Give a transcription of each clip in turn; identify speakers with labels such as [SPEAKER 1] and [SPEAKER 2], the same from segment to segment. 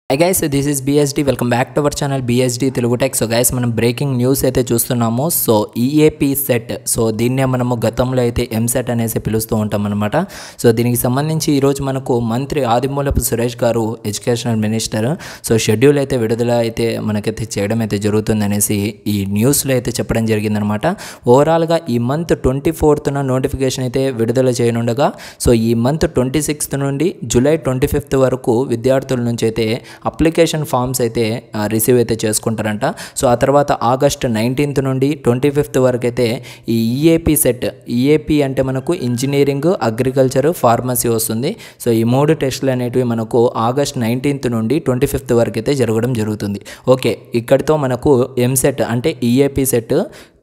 [SPEAKER 1] high guys this is BSD welcome back to our channel BSD Telugu tech so guys మనం breaking news అయితే చూస్తున్నాము so EAP set so దీన్నే మనము గతంలో అయితే ఎంసెట్ అనేసి పిలుస్తూ ఉంటాం అనమాట సో దీనికి సంబంధించి ఈరోజు మనకు మంత్రి ఆదిమూలపు సురేష్ గారు ఎడ్యుకేషనల్ మినిస్టర్ సో షెడ్యూల్ అయితే విడుదల అయితే మనకైతే చేయడం అయితే జరుగుతుంది అనేసి ఈ న్యూస్లో అయితే చెప్పడం జరిగిందనమాట ఓవరాల్గా ఈ మంత్ ట్వంటీ ఫోర్త్న నోటిఫికేషన్ అయితే విడుదల చేయనుండగా సో ఈ మంత్ ట్వంటీ సిక్స్త్ నుండి జూలై ట్వంటీ ఫిఫ్త్ వరకు విద్యార్థుల నుంచి అయితే అప్లికేషన్ ఫామ్స్ అయితే రిసీవ్ అయితే చేసుకుంటారంట సో ఆ తర్వాత ఆగస్ట్ నైన్టీన్త్ నుండి ట్వంటీ ఫిఫ్త్ వరకు అయితే ఈ ఈఏపీ సెట్ ఈఏపీ అంటే మనకు ఇంజనీరింగ్ అగ్రికల్చర్ ఫార్మసీ వస్తుంది సో ఈ మూడు టెస్టులు అనేటివి మనకు ఆగస్ట్ నైన్టీన్త్ నుండి ట్వంటీ ఫిఫ్త్ వరకు అయితే జరగడం జరుగుతుంది ఓకే ఇక్కడితో మనకు ఎంసెట్ అంటే ఈఏపీ సెట్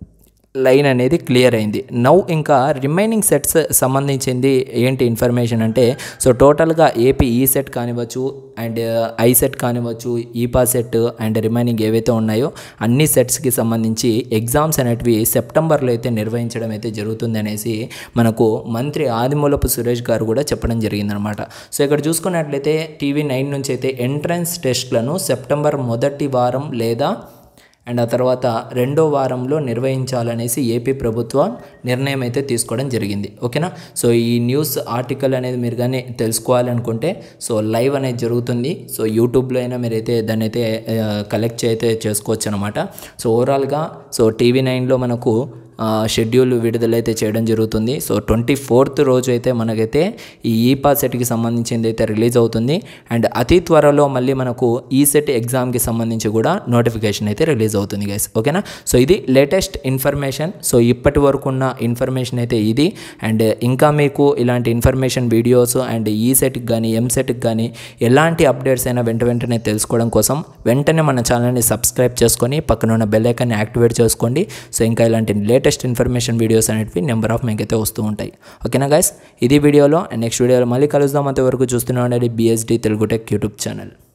[SPEAKER 1] లైన్ అనేది క్లియర్ అయింది నౌ ఇంకా రిమైనింగ్ సెట్స్ సంబంధించింది ఏంటి ఇన్ఫర్మేషన్ అంటే సో టోటల్గా ఏపీ ఈ సెట్ కానివ్వచ్చు అండ్ ఐ సెట్ కానివ్వచ్చు ఈపా సెట్ అండ్ రిమైనింగ్ ఏవైతే ఉన్నాయో అన్ని సెట్స్కి సంబంధించి ఎగ్జామ్స్ అనేటివి సెప్టెంబర్లో అయితే నిర్వహించడం అయితే జరుగుతుంది అనేసి మనకు మంత్రి ఆదిమూలపు సురేష్ గారు కూడా చెప్పడం జరిగిందనమాట సో ఇక్కడ చూసుకున్నట్లయితే టీవీ నైన్ నుంచి అయితే ఎంట్రన్స్ టెస్ట్లను సెప్టెంబర్ మొదటి వారం లేదా అండ్ ఆ తర్వాత రెండో వారంలో నిర్వహించాలనేసి ఏపీ ప్రభుత్వం నిర్ణయం అయితే తీసుకోవడం జరిగింది ఓకేనా సో ఈ న్యూస్ ఆర్టికల్ అనేది మీరు కానీ తెలుసుకోవాలనుకుంటే సో లైవ్ అనేది జరుగుతుంది సో యూట్యూబ్లో అయినా మీరైతే దాన్ని అయితే కలెక్ట్ అయితే చేసుకోవచ్చు అనమాట సో ఓవరాల్గా సో టీవీ నైన్లో మనకు షెడ్యూల్ విడుదలైతే చేయడం జరుగుతుంది సో ట్వంటీ ఫోర్త్ రోజు అయితే మనకైతే ఈ ఈపా సెట్కి సంబంధించింది అయితే రిలీజ్ అవుతుంది అండ్ అతి త్వరలో మళ్ళీ మనకు ఈ సెట్ ఎగ్జామ్కి సంబంధించి కూడా నోటిఫికేషన్ అయితే రిలీజ్ అవుతుంది గైస్ ఓకేనా సో ఇది లేటెస్ట్ ఇన్ఫర్మేషన్ సో ఇప్పటి వరకు ఉన్న ఇన్ఫర్మేషన్ అయితే ఇది అండ్ ఇంకా మీకు ఇలాంటి ఇన్ఫర్మేషన్ వీడియోస్ అండ్ ఈ సెట్కి కానీ ఎం సెట్కి కానీ ఎలాంటి అప్డేట్స్ అయినా వెంట వెంటనే తెలుసుకోవడం కోసం వెంటనే మన ఛానల్ని సబ్స్క్రైబ్ చేసుకొని పక్కన ఉన్న బెల్ ఐకాన్ని యాక్టివేట్ చేసుకోండి సో ఇంకా ఇలాంటి లేటెస్ట్ ఇన్ఫర్మేషన్ వీడియోస్ అనేటివి నెంబర్ ఆఫ్ మీకైతే వస్తూ ఉంటాయి ఓకేనా గైస్ ఇది వీడియోలో అండ్ నెక్స్ట్ వీడియోలో మళ్ళీ కలుద్దాం అంతవరకు చూస్తూనే ఉండండి BSD Telugu tech YouTube channel